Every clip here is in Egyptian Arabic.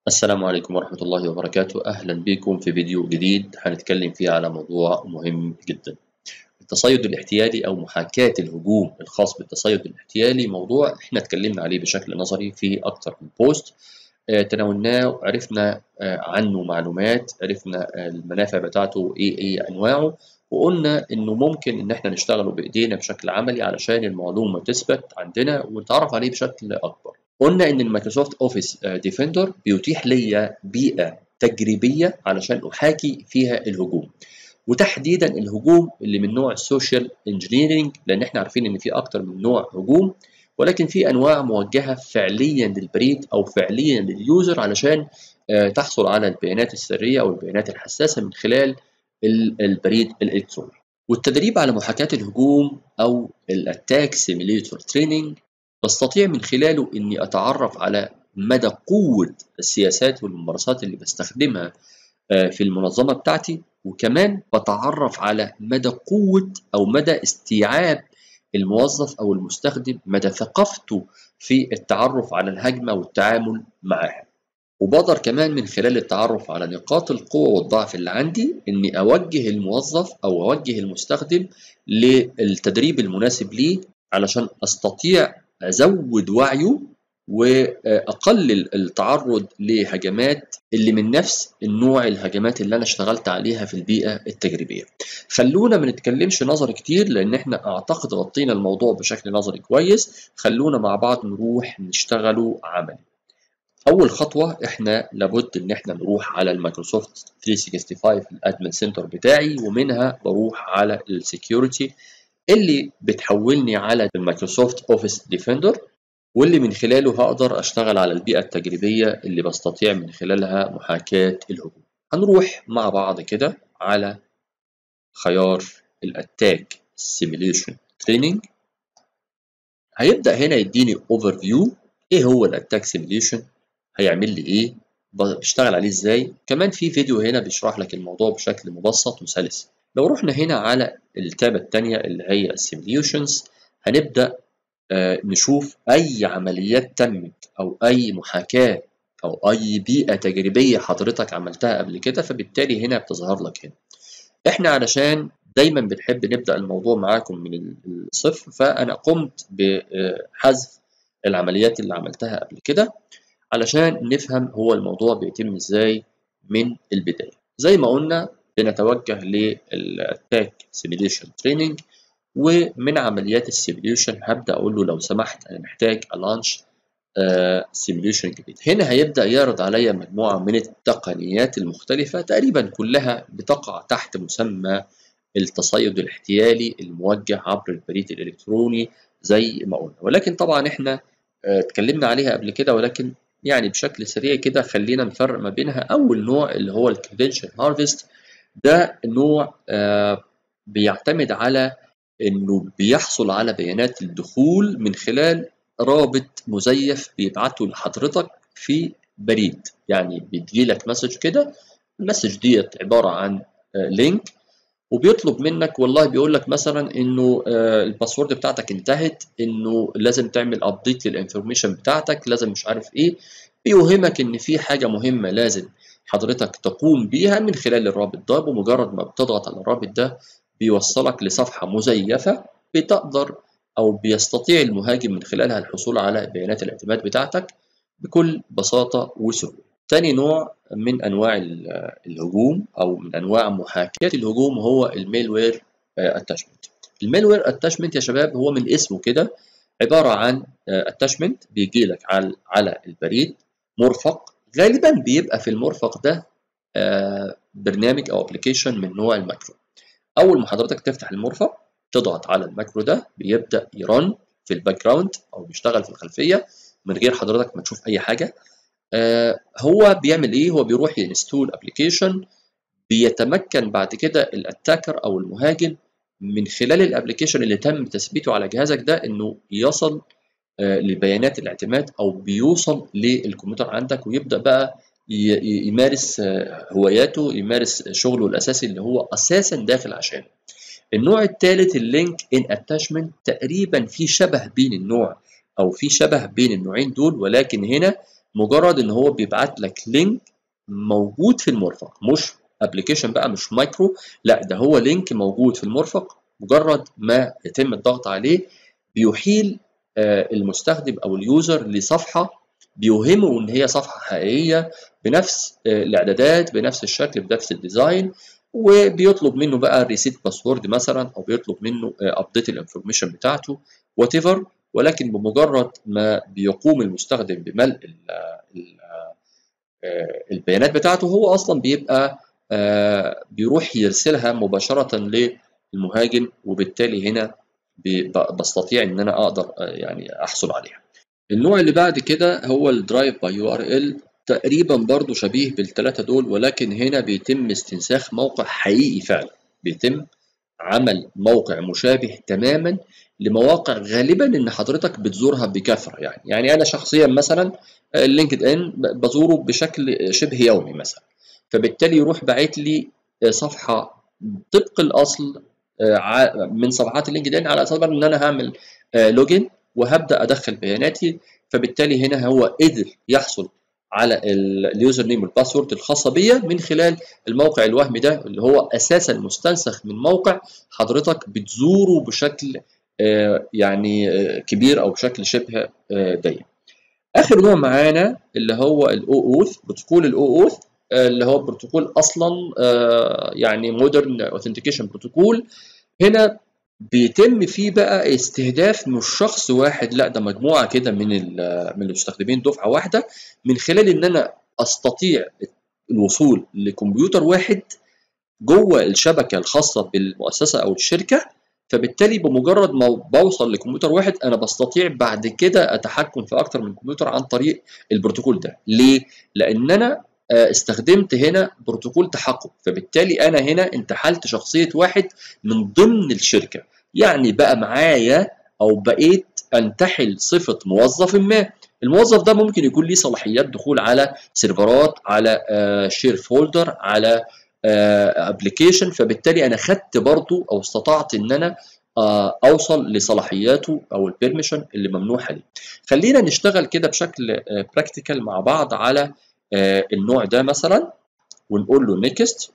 السلام عليكم ورحمة الله وبركاته أهلا بكم في فيديو جديد هنتكلم فيه على موضوع مهم جدا التصيد الاحتيالي أو محاكاة الهجوم الخاص بالتصيد الاحتيالي موضوع احنا اتكلمنا عليه بشكل نظري في أكتر من بوست آه، تناولناه عرفنا آه، عنه معلومات عرفنا آه، المنافع بتاعته ايه ايه انواعه وقلنا انه ممكن ان احنا نشتغله بايدينا بشكل عملي علشان المعلومه تثبت عندنا ونتعرف عليه بشكل اكبر قلنا ان المايكروسوفت اوفيس ديفندر بيتيح لي بيئه تجريبيه علشان احاكي فيها الهجوم وتحديدا الهجوم اللي من نوع السوشيال انجينيرنج لان احنا عارفين ان في اكتر من نوع هجوم ولكن في انواع موجهه فعليا للبريد او فعليا لليوزر علشان آه، تحصل على البيانات السريه او البيانات الحساسه من خلال البريد الالكتروني والتدريب على محاكاه الهجوم او الاتاك سيميليتور تريننج بستطيع من خلاله اني اتعرف على مدى قوه السياسات والممارسات اللي بستخدمها آه، في المنظمه بتاعتي وكمان بتعرف على مدى قوه او مدى استيعاب الموظف أو المستخدم مدى ثقافته في التعرف على الهجمة والتعامل معها وبقدر كمان من خلال التعرف على نقاط القوة والضعف اللي عندي إني أوجه الموظف أو أوجه المستخدم للتدريب المناسب ليه علشان أستطيع أزود وعيه واقلل التعرض لهجمات اللي من نفس النوع الهجمات اللي انا اشتغلت عليها في البيئه التجريبيه. خلونا ما نتكلمش نظري كتير لان احنا اعتقد غطينا الموضوع بشكل نظري كويس، خلونا مع بعض نروح نشتغله عملي. اول خطوه احنا لابد ان احنا نروح على المايكروسوفت 365 الادمن سنتر بتاعي ومنها بروح على السكيورتي اللي بتحولني على المايكروسوفت اوفيس ديفندر واللي من خلاله هقدر أشتغل على البيئة التجريبية اللي بستطيع من خلالها محاكاة الهجوم هنروح مع بعض كده على خيار الاتاك سيميليشن تريننج هيبدأ هنا يديني اوفر فيو ايه هو الاتاك سيميليشن هيعمل لي ايه بشتغل عليه ازاي كمان في فيديو هنا بيشرح لك الموضوع بشكل مبسط وسلس لو رحنا هنا على التابة الثانية اللي هي السيميليشنز هنبدأ آه، نشوف أي عمليات تمت أو أي محاكاة أو أي بيئة تجريبية حضرتك عملتها قبل كده فبالتالي هنا بتظهر لك هنا. إحنا علشان دايما بنحب نبدأ الموضوع معاكم من الصفر فأنا قمت بحذف العمليات اللي عملتها قبل كده علشان نفهم هو الموضوع بيتم إزاي من البداية. زي ما قلنا بنتوجه للتاك سيميليشن تريننج ومن عمليات السيميليشن هبدا اقول له لو سمحت انا محتاج الانش سيميليشن جديد هنا هيبدا يعرض عليا مجموعه من التقنيات المختلفه تقريبا كلها بتقع تحت مسمى التصيد الاحتيالي الموجه عبر البريد الالكتروني زي ما قلنا ولكن طبعا احنا آه، اتكلمنا عليها قبل كده ولكن يعني بشكل سريع كده خلينا نفرق ما بينها اول نوع اللي هو الكريدنشال هارفست ده نوع آه، بيعتمد على انه بيحصل على بيانات الدخول من خلال رابط مزيف بيبعته لحضرتك في بريد يعني بيجيلك مسج كده المسج ديت عباره عن لينك آه، وبيطلب منك والله بيقول لك مثلا انه آه، الباسورد بتاعتك انتهت انه لازم تعمل ابديت للانفورميشن بتاعتك لازم مش عارف ايه بيوهمك ان في حاجه مهمه لازم حضرتك تقوم بيها من خلال الرابط ده بمجرد ما بتضغط على الرابط ده بيوصلك لصفحة مزيفة بتقدر أو بيستطيع المهاجم من خلالها الحصول على بيانات الاعتماد بتاعتك بكل بساطة وسهولة. تاني نوع من أنواع الهجوم أو من أنواع محاكاة الهجوم هو الميلوير اتاشمنت. الميلوير اتاشمنت يا شباب هو من اسمه كده عبارة عن اتاشمنت بيجي لك على على البريد مرفق غالبا بيبقى في المرفق ده آه، برنامج أو ابلكيشن من نوع الماكرو. اول ما حضرتك تفتح المرفق تضغط على الماكرو ده بيبدا يرن في الباك جراوند او بيشتغل في الخلفيه من غير حضرتك ما تشوف اي حاجه آه هو بيعمل ايه هو بيروح ينستول ابلكيشن بيتمكن بعد كده الاتاكر او المهاجم من خلال الابلكيشن اللي تم تثبيته على جهازك ده انه يصل آه لبيانات الاعتماد او بيوصل للكمبيوتر عندك ويبدا بقى يمارس آه، هواياته يمارس شغله الاساسي اللي هو اساسا داخل عشانه النوع الثالث اللينك ان اتاشمنت تقريبا في شبه بين النوع او في شبه بين النوعين دول ولكن هنا مجرد ان هو بيبعت لك لينك موجود في المرفق مش ابلكيشن بقى مش مايكرو لا ده هو لينك موجود في المرفق مجرد ما يتم الضغط عليه بيحيل المستخدم او اليوزر لصفحه بيوهمه ان هي صفحه حقيقيه بنفس الاعدادات بنفس الشكل بنفس الديزاين وبيطلب منه بقى ريسيت باسورد مثلا او بيطلب منه ابديت الانفورميشن بتاعته وات ايفر ولكن بمجرد ما بيقوم المستخدم بملء البيانات بتاعته هو اصلا بيبقى بيروح يرسلها مباشره للمهاجم وبالتالي هنا بستطيع ان انا اقدر يعني احصل عليها النوع اللي بعد كده هو الدرايف باي يو ار ال تقريبا برضو شبيه بالثلاثه دول ولكن هنا بيتم استنساخ موقع حقيقي فعلا بيتم عمل موقع مشابه تماما لمواقع غالبا ان حضرتك بتزورها بكثره يعني يعني انا شخصيا مثلا اللينكد ان بزوره بشكل شبه يومي مثلا فبالتالي يروح باعت لي صفحه طبق الاصل من صفحات اللينكد ان على اساس ان انا هعمل لوجن وهبدا ادخل بياناتي فبالتالي هنا هو قدر يحصل على اليوزر نيم والباسورد الخاصه بيا من خلال الموقع الوهمي ده اللي هو اساسا مستنسخ من موقع حضرتك بتزوره بشكل يعني كبير او بشكل شبه دايم. اخر نوع معانا اللي هو الاو اوث بروتوكول الاو اوث اللي هو بروتوكول اصلا يعني مودرن اوثنتيكيشن بروتوكول هنا بيتم فيه بقى استهداف مش شخص واحد لا ده مجموعه كده من من المستخدمين دفعه واحده من خلال ان انا استطيع الوصول لكمبيوتر واحد جوه الشبكه الخاصه بالمؤسسه او الشركه فبالتالي بمجرد ما بوصل لكمبيوتر واحد انا بستطيع بعد كده اتحكم في اكتر من كمبيوتر عن طريق البروتوكول ده ليه لان انا استخدمت هنا بروتوكول تحقق فبالتالي انا هنا انتحلت شخصيه واحد من ضمن الشركه يعني بقى معايا او بقيت انتحل صفه موظف ما الموظف ده ممكن يكون ليه صلاحيات دخول على سيرفرات على شير فولدر على ابلكيشن فبالتالي انا خدت برضو او استطعت ان انا اوصل لصلاحياته او البيرميشن اللي ممنوحه لي خلينا نشتغل كده بشكل براكتيكال مع بعض على النوع ده مثلا ونقول له نيكست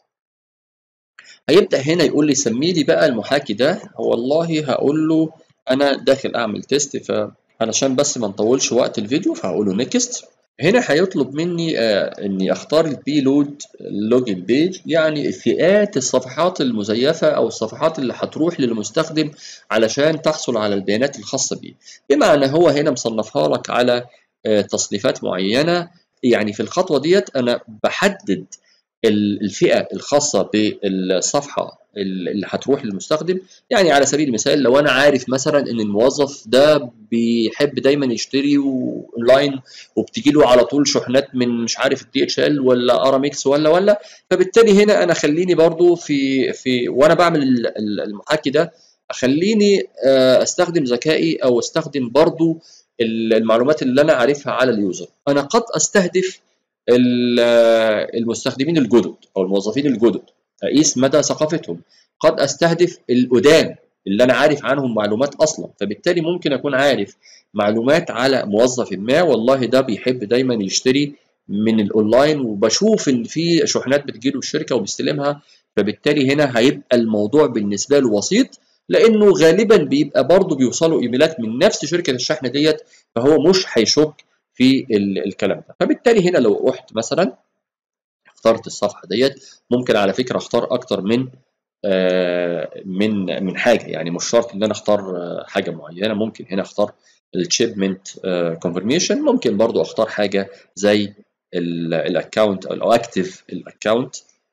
هيبدا هنا يقول لي سمي لي بقى المحاكي ده والله هقول له انا داخل اعمل تيست فعلشان بس ما نطولش وقت الفيديو فهقول له نيكست هنا هيطلب مني آه اني اختار البي لود لوجن بيج يعني فئات الصفحات المزيفه او الصفحات اللي هتروح للمستخدم علشان تحصل على البيانات الخاصه بيه بمعنى هو هنا مصنفها لك على آه تصنيفات معينه يعني في الخطوه ديت انا بحدد الفئه الخاصه بالصفحه اللي هتروح للمستخدم يعني على سبيل المثال لو انا عارف مثلا ان الموظف ده بيحب دايما يشتري اونلاين وبتجي له على طول شحنات من مش عارف الدي اتش ال ولا ارامكس ولا ولا فبالتالي هنا انا خليني برضو في في وانا بعمل المحاكي ده اخليني استخدم ذكائي او استخدم برضو المعلومات اللي انا عارفها على اليوزر انا قد استهدف المستخدمين الجدد او الموظفين الجدد اقيس مدى ثقافتهم قد استهدف القدام اللي انا عارف عنهم معلومات اصلا فبالتالي ممكن اكون عارف معلومات على موظف ما والله ده بيحب دايما يشتري من الاونلاين وبشوف ان في شحنات بتجيله الشركه وبيستلمها فبالتالي هنا هيبقى الموضوع بالنسبه له بسيط لانه غالبا بيبقى برضه بيوصلوا ايميلات من نفس شركه الشحن ديت فهو مش هيشك في الكلام ده فبالتالي هنا لو رحت مثلا اخترت الصفحه ديت ممكن على فكره اختار اكتر من آه من من حاجه يعني مش شرط ان انا اختار حاجه معينه ممكن هنا اختار الشيبمنت كونفرميشن ممكن برضو اختار حاجه زي الاكونت او اكتف الاكونت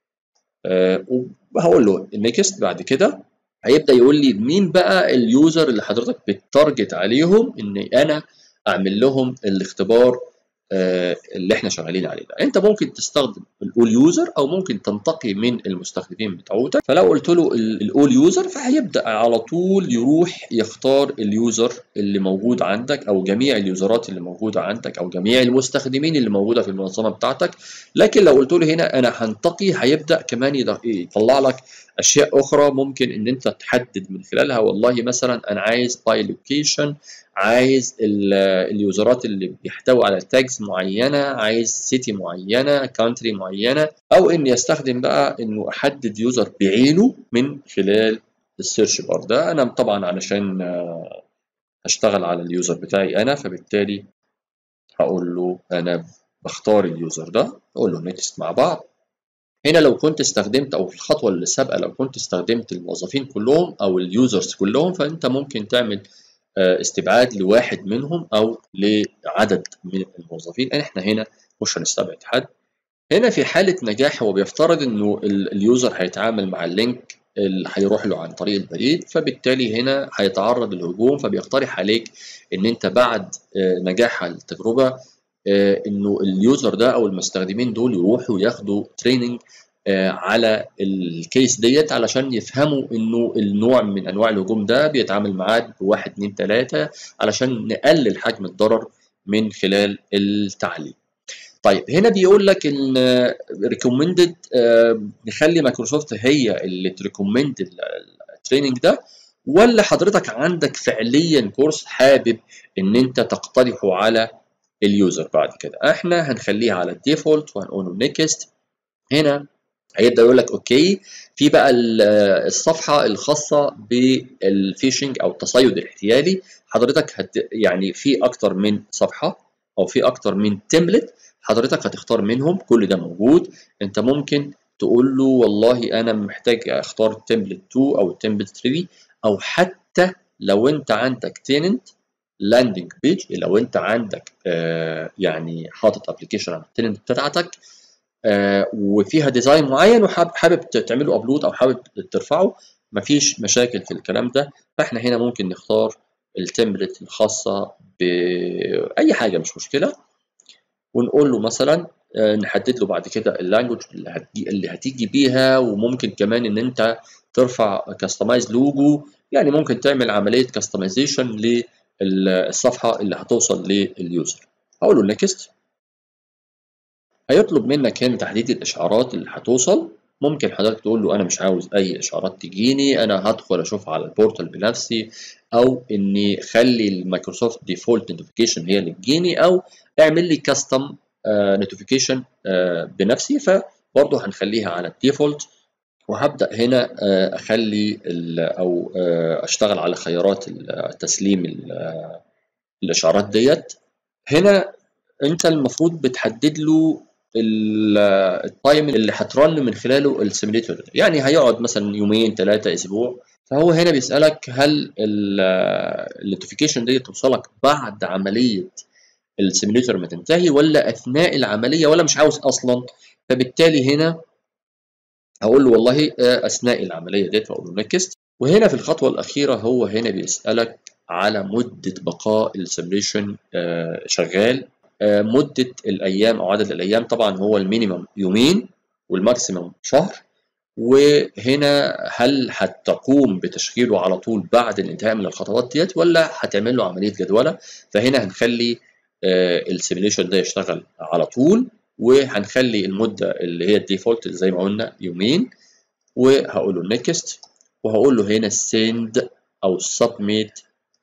وهقول له نيكست بعد كده هيبدا يقول لي مين بقى اليوزر اللي حضرتك بتارجت عليهم ان انا اعمل لهم الاختبار اللي احنا شغالين عليه ده انت ممكن تستخدم الاول يوزر او ممكن تنتقي من المستخدمين بتوعتك فلو قلت له الاول يوزر فهيبدا على طول يروح يختار اليوزر اللي موجود عندك او جميع اليوزرات اللي موجوده عندك او جميع المستخدمين اللي موجوده في المنظمه بتاعتك لكن لو قلت له هنا انا هنتقي هيبدا كمان يطلع لك اشياء اخرى ممكن ان انت تحدد من خلالها والله مثلا انا عايز باي لوكيشن عايز اليوزرات اللي بيحتوي على تاجز معينه عايز سيتي معينه كانتري معينه او اني استخدم بقى انه احدد يوزر بعينه من خلال السيرش بار ده انا طبعا علشان اشتغل على اليوزر بتاعي انا فبالتالي هقول له انا بختار اليوزر ده اقول له نيكست مع بعض هنا لو كنت استخدمت او في الخطوه اللي سابقه لو كنت استخدمت الموظفين كلهم او اليوزرز كلهم فانت ممكن تعمل استبعاد لواحد منهم او لعدد من الموظفين احنا هنا مش هنستبعد حد هنا في حاله نجاح هو بيفترض انه اليوزر هيتعامل مع اللينك اللي هيروح له عن طريق البريد فبالتالي هنا هيتعرض للهجوم فبيقترح عليك ان انت بعد نجاح التجربه انه اليوزر ده او المستخدمين دول يروحوا ياخدوا تريننج على الكيس ديت علشان يفهموا انه النوع من انواع الهجوم ده بيتعامل معاه بواحد اتنين تلاته علشان نقلل حجم الضرر من خلال التعليم. طيب هنا بيقول لك ان ريكومندد نخلي مايكروسوفت هي اللي تريكومند التريننج ده ولا حضرتك عندك فعليا كورس حابب ان انت تقترحه على اليوزر بعد كده احنا هنخليها على الديفولت وهنقول له نيكست هنا هيبدا يقول لك اوكي في بقى الصفحه الخاصه بالفيشنج او التصيد الاحتيالي حضرتك هت يعني في اكتر من صفحه او في اكتر من تمبلت حضرتك هتختار منهم كل ده موجود انت ممكن تقول له والله انا محتاج اختار تمبلت 2 او تمبلت 3 او حتى لو انت عندك تيننت لاندنج بيج لو انت عندك آه يعني حاطط ابلكيشن على التننت بتاعتك آه وفيها ديزاين معين وحابب تعمله ابلود او حابب ترفعه مفيش مشاكل في الكلام ده فاحنا هنا ممكن نختار التمبلت الخاصه باي حاجه مش مشكله ونقول له مثلا آه نحدد له بعد كده اللانجوج اللي هتجي اللي هتيجي بيها وممكن كمان ان انت ترفع كاستمايز لوجو يعني ممكن تعمل عمليه كاستمايزيشن ل الصفحه اللي هتوصل لليوزر هقول له نيكست هيطلب منك هنا تحديد الاشعارات اللي هتوصل ممكن حضرتك تقول له انا مش عاوز اي اشعارات تجيني انا هدخل اشوف على البورتال بنفسي او اني خلي المايكروسوفت ديفولت نوتيفيكيشن هي اللي تجيني او اعمل لي كاستم نوتيفيكيشن بنفسي فبرضه هنخليها على الديفولت وهبدا هنا اخلي او اشتغل على خيارات تسليم الاشعارات ديت هنا انت المفروض بتحدد له التايم اللي هترن من خلاله السيميليتور يعني هيقعد مثلا يومين ثلاثه اسبوع فهو هنا بيسالك هل النوتيفيكيشن دي توصلك بعد عمليه السيميليتور ما تنتهي ولا اثناء العمليه ولا مش عاوز اصلا فبالتالي هنا هقول له والله اثناء العمليه ديت واقول له نيكست وهنا في الخطوه الاخيره هو هنا بيسالك على مده بقاء السيميليشن شغال مده الايام او عدد الايام طبعا هو المينيمم يومين والماكسيمم شهر وهنا هل هتقوم بتشغيله على طول بعد الانتهاء من الخطوات ديت ولا هتعمل له عمليه جدوله فهنا هنخلي السيميليشن ده يشتغل على طول وهنخلي المدة اللي هي الديفولت زي ما قلنا يومين وهقول له نيكست وهقول له هنا send أو submit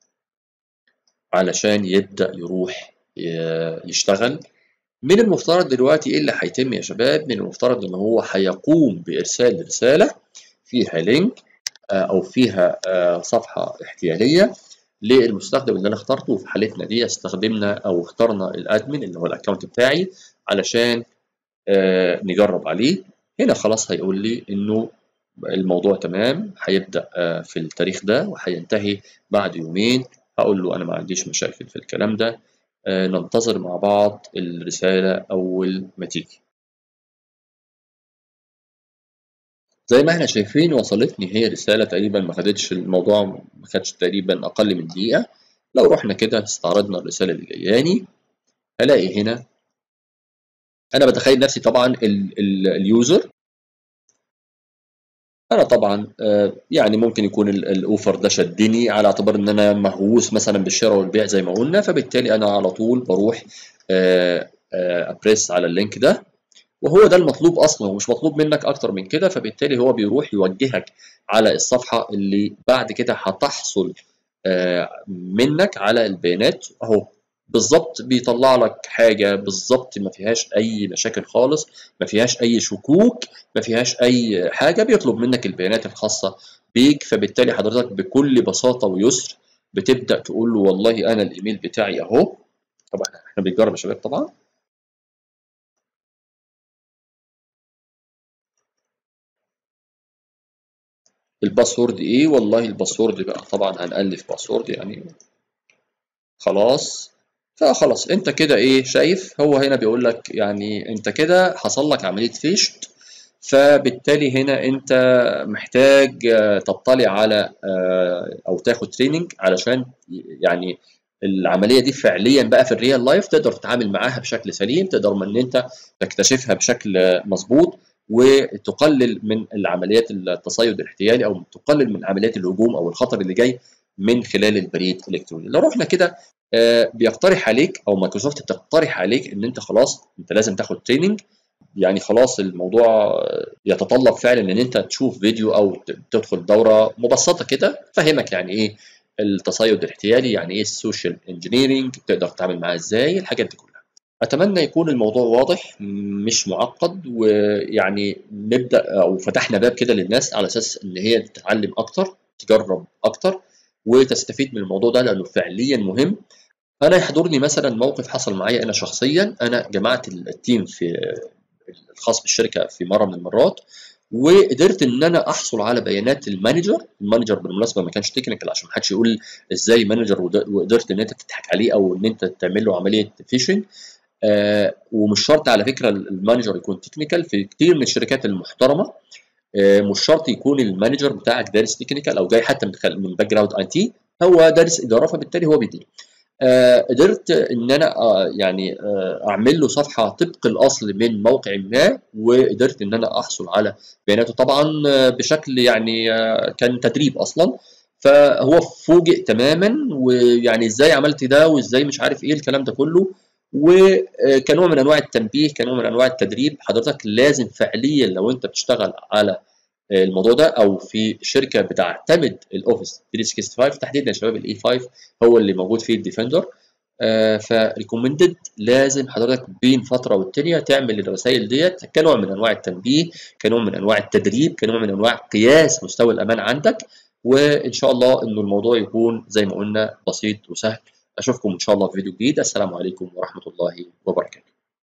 علشان يبدأ يروح يشتغل من المفترض دلوقتي ايه اللي هيتم يا شباب من المفترض ان هو هيقوم بارسال رساله فيها لينك او فيها صفحه احتياليه للمستخدم اللي انا اخترته وفي حالتنا دي استخدمنا او اخترنا الادمن اللي هو الاكونت بتاعي علشان آه نجرب عليه هنا خلاص هيقول لي انه الموضوع تمام هيبدا آه في التاريخ ده وهينتهي بعد يومين هقول له انا ما عنديش مشاكل في الكلام ده آه ننتظر مع بعض الرساله اول ما تيجي زي ما احنا شايفين وصلتني هي رسالة تقريبا ما خدتش الموضوع ما خدش تقريبا أقل من دقيقة لو رحنا كده استعرضنا الرسالة اللي جاياني هلاقي هنا أنا بتخيل نفسي طبعا ال ال اليوزر أنا طبعا يعني ممكن يكون الأوفر ده شدني على اعتبار إن أنا مهووس مثلا بالشراء والبيع زي ما قلنا فبالتالي أنا على طول بروح أبريس على اللينك ده وهو ده المطلوب اصلا ومش مطلوب منك اكتر من كده فبالتالي هو بيروح يوجهك على الصفحه اللي بعد كده هتحصل منك على البيانات اهو بالظبط بيطلع لك حاجه بالظبط ما فيهاش اي مشاكل خالص ما فيهاش اي شكوك ما فيهاش اي حاجه بيطلب منك البيانات الخاصه بيك فبالتالي حضرتك بكل بساطه ويسر بتبدا تقول له والله انا الايميل بتاعي اهو طبعا احنا بنجرب يا شباب طبعا الباسورد ايه والله الباسورد بقى طبعا هنألف باسورد يعني خلاص فخلاص انت كده ايه شايف هو هنا بيقول لك يعني انت كده حصل لك عمليه فيشت فبالتالي هنا انت محتاج تطلع على او تاخد تريننج علشان يعني العمليه دي فعليا بقى في الريال لايف تقدر تتعامل معاها بشكل سليم تقدر ان انت تكتشفها بشكل مظبوط وتقلل من العمليات التصيد الاحتيالي او تقلل من عمليات الهجوم او الخطر اللي جاي من خلال البريد الالكتروني لو رحنا كده بيقترح عليك او مايكروسوفت بتقترح عليك ان انت خلاص انت لازم تاخد تريننج يعني خلاص الموضوع يتطلب فعلا ان انت تشوف فيديو او تدخل دوره مبسطه كده تفهمك يعني ايه التصيد الاحتيالي يعني ايه السوشيال انجينيرنج تقدر تتعامل معاه ازاي الحاجات دي كلها اتمنى يكون الموضوع واضح مش معقد ويعني نبدا او فتحنا باب كده للناس على اساس ان هي تتعلم اكتر تجرب اكتر وتستفيد من الموضوع ده لانه فعليا مهم انا يحضرني مثلا موقف حصل معايا انا شخصيا انا جمعت التيم في الخاص بالشركه في مره من المرات وقدرت ان انا احصل على بيانات المانجر المانجر بالمناسبه ما كانش تكنيكال عشان ما حدش يقول ازاي مانجر وقدرت ان انت تضحك عليه او ان انت تعمل له عمليه فيشنج آه ومش شرط على فكره المانجر يكون تكنيكال في كتير من الشركات المحترمه آه مش شرط يكون المانجر بتاعك دارس تكنيكال او جاي حتى من من باك جراوند اي تي هو دارس اداره فبالتالي هو بيدير آه قدرت ان انا آه يعني آه اعمل له صفحه طبق الاصل من موقع ما وقدرت ان انا احصل على بياناته طبعا بشكل يعني كان تدريب اصلا فهو فوجئ تماما ويعني ازاي عملت ده وازاي مش عارف ايه الكلام ده كله وكنوع من انواع التنبيه كنوع من انواع التدريب حضرتك لازم فعليا لو انت بتشتغل على الموضوع ده او في شركه بتعتمد الاوفيس 365 تحديدا يا شباب الاي 5 هو اللي موجود فيه الديفندر آه فريكومندد لازم حضرتك بين فتره والتانيه تعمل الرسائل ديت كنوع من انواع التنبيه كنوع من انواع التدريب كنوع من انواع قياس مستوى الامان عندك وان شاء الله انه الموضوع يكون زي ما قلنا بسيط وسهل اشوفكم ان شاء الله في فيديو جديد السلام عليكم ورحمه الله وبركاته